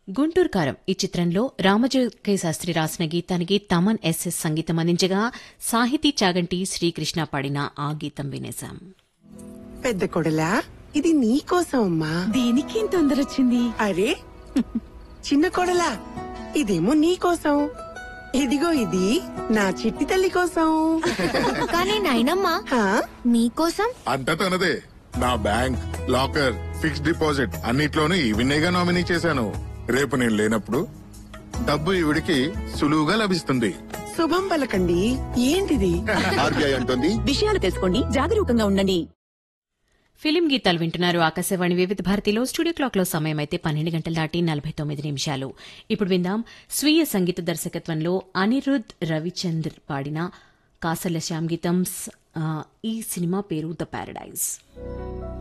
గుంటూరు కారం ఈ చిత్రంలో రామజోగయ్య శాస్త్రి రాసిన గీతానికి తమన్ ఎస్ఎస్ సంగీతం అందించగా సాహితీ చాగంటి శ్రీకృష్ణ పాడిన ఆ గీతం వినేశాం పెద్ద కొడలా ఇది నీ కోసం అమ్మా దీనికి ఇంత తొందర వచ్చింది అరే చిన్న కొడలా ఇదేమో నీ కోసం ఇదిగో ఇది నా చిట్టి తల్లి కోసం కానీ నాయనమ్మా హా? మీకోసం అంతా తనదే నా బ్యాంక్ లాకర్ ఫిక్స్డ్ డిపాజిట్ అన్నిట్లోనూ ఈవినేగా నామినీ చేశాను రేపు నేను లేనప్పుడు డబ్బు ఈవిడికి సులువుగా లభిస్తుంది శుభం పలకండి ఏంటిది ఆర్బీఐ అంటుంది విషయాలు తెలుసుకోండి జాగరూకంగా ఉండండి ఫిలిం గీతాలు వింటున్నారు ఆకాశవాణి వివిధ భారతిలో స్టూడియో క్లాక్ లో సమయం అయితే పన్నెండు గంటల దాటి నలభై తొమ్మిది నిమిషాలు ఇప్పుడు విందాం స్వీయ సంగీత దర్శకత్వంలో అనిరుద్ రవిచంద్ర్ పాడిన కాసల శ్యామ్ గీతం స్- ఆ, ఈ సినిమా పేరు ద పారడైజ్